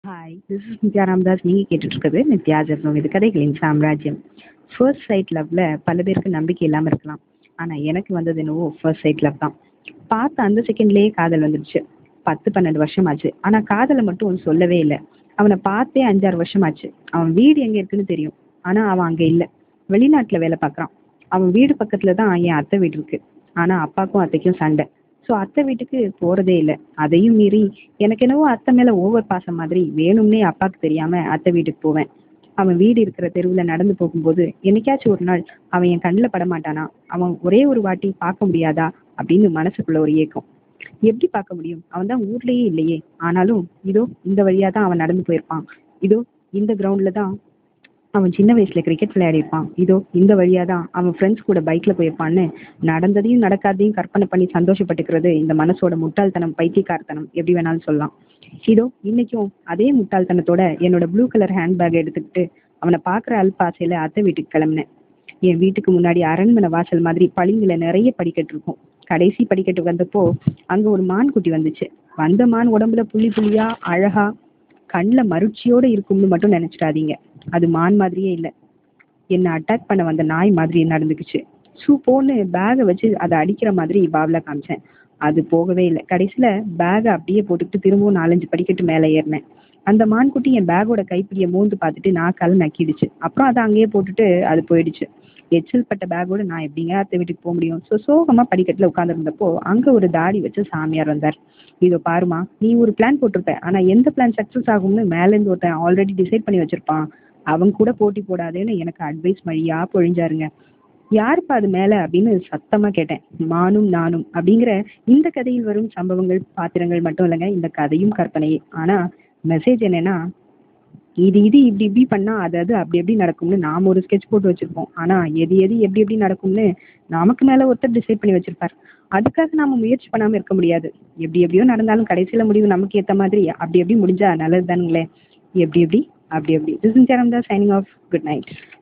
hi this is Nithya Ramadas நீங்கள் கேட்டுட்ருக்கிறது நித்யா ஜெர்மம் இது கதைகளின் சாம்ராஜ்யம் ஃபர்ஸ்ட் சைட் லவ்வில் பல பேருக்கு நம்பிக்கை இல்லாமல் இருக்கலாம் ஆனால் எனக்கு வந்தது என்னவோ ஃபர்ஸ்ட் சைட் லவ் தான் பார்த்த அந்த செகண்ட்லேயே காதல் வந்துடுச்சு பத்து பன்னெண்டு வருஷம் ஆச்சு ஆனால் காதலை மட்டும் சொல்லவே இல்லை அவனை பார்த்தே அஞ்சாறு வருஷம் ஆச்சு அவன் வீடு எங்கே இருக்குன்னு தெரியும் ஆனால் அவன் அங்கே இல்லை வெளிநாட்டில் வேலை பார்க்குறான் அவன் வீடு பக்கத்தில் தான் என் அத்தை வீடு இருக்கு ஆனால் அப்பாவுக்கும் அத்தைக்கும் சண்டை ஸோ அத்தை வீட்டுக்கு போகிறதே இல்லை அதையும் மீறி எனக்கு என்னவோ அத்தை மேலே ஓவர் பாசம் மாதிரி வேணும்னே அப்பாவுக்கு தெரியாமல் அத்தை வீட்டுக்கு போவேன் அவன் வீடு இருக்கிற தெருவில் நடந்து போகும்போது என்னைக்காச்சும் ஒரு நாள் அவன் என் கண்ணில் பட மாட்டானா அவன் ஒரே ஒரு வாட்டி பார்க்க முடியாதா அப்படின்னு மனசுக்குள்ள ஒரு ஏக்கம் எப்படி பார்க்க முடியும் அவன் தான் ஊர்லேயே இல்லையே ஆனாலும் இதோ இந்த வழியாக தான் அவன் நடந்து போயிருப்பான் இதோ இந்த கிரவுண்டில் தான் அவன் சின்ன வயசுல கிரிக்கெட் விளையாடிருப்பான் இதோ இந்த வழியாக தான் அவன் ஃப்ரெண்ட்ஸ் கூட பைக்கில் போயிருப்பான்னு நடந்ததையும் நடக்காதையும் கற்பனை பண்ணி சந்தோஷப்பட்டுக்கிறது இந்த மனசோட முட்டாள்தனம் பைத்தியக்காரத்தனம் எப்படி வேணாலும் சொல்லலாம் இதோ இன்னைக்கும் அதே முட்டாள்தனத்தோட என்னோட ப்ளூ கலர் ஹேண்ட்பேக் எடுத்துக்கிட்டு அவனை பார்க்குற அல்பாசையில் அத்தை வீட்டுக்கு கிளம்பினேன் என் வீட்டுக்கு முன்னாடி அரண்மனை வாசல் மாதிரி பளிங்குல நிறைய படிக்கட்டு இருக்கும் கடைசி படிக்கட்டு வந்தப்போ அங்கே ஒரு மான் குட்டி வந்துச்சு வந்த மான் உடம்புல புள்ளி புள்ளியா அழகா கண்ணில் மருட்சியோடு இருக்கும்னு மட்டும் நினச்சிடாதீங்க அது மான் மாதிரியே இல்லை என்னை அட்டாக் பண்ண வந்த நாய் மாதிரி நடந்துக்குச்சு ஷூ போன்னு பேகை வச்சு அதை அடிக்கிற மாதிரி பாவில் காமிச்சேன் அது போகவே இல்லை கடைசியில் பேகை அப்படியே போட்டுக்கிட்டு திரும்பவும் நாலஞ்சு படிக்கட்டு மேலே ஏறினேன் அந்த மான்குட்டி என் பேக்கோட கைப்பிடியை மோந்து பார்த்துட்டு நாக்கால் நக்கிடுச்சு அப்புறம் அதை அங்கேயே போட்டுட்டு அது போயிடுச்சு எச்சில் பட்ட பேக்கோட நான் எப்படிங்க அத்தை வீட்டுக்கு போக முடியும் ஸோ சோகமாக படிக்கட்டில் உட்காந்துருந்தப்போ அங்கே ஒரு தாடி வச்சு சாமியார் வந்தார் இதோ பாருமா நீ ஒரு பிளான் போட்டிருப்ப ஆனால் எந்த பிளான் சக்ஸஸ் ஆகும்னு மேலேருந்து ஒருத்தன் ஆல்ரெடி டிசைட் பண்ணி வச்சிருப்பான் அவன் கூட போட்டி போடாதேன்னு எனக்கு அட்வைஸ் வழியா பொழிஞ்சாருங்க யாருப்பா அது மேலே அப்படின்னு சத்தமாக கேட்டேன் மானும் நானும் அப்படிங்கிற இந்த கதையில் வரும் சம்பவங்கள் பாத்திரங்கள் மட்டும் இல்லைங்க இந்த கதையும் கற்பனையே ஆனால் மெசேஜ் என்னன்னா இது இது இப்படி இப்படி பண்ணா அது அது அப்படி எப்படி நடக்கும்னு நாம ஒரு ஸ்கெட்ச் போட்டு வச்சிருப்போம் ஆனா எது எது எப்படி எப்படி நடக்கும்னு நமக்கு மேல ஒருத்தர் டிசைட் பண்ணி வச்சிருப்பார் அதுக்காக நாம முயற்சி பண்ணாம இருக்க முடியாது எப்படி எப்படியோ நடந்தாலும் கடைசியில முடிவு நமக்கு ஏத்த மாதிரி அப்படி எப்படி முடிஞ்சா நல்லது தானுங்களே எப்படி எப்படி அப்படி எப்படி this is signing off good night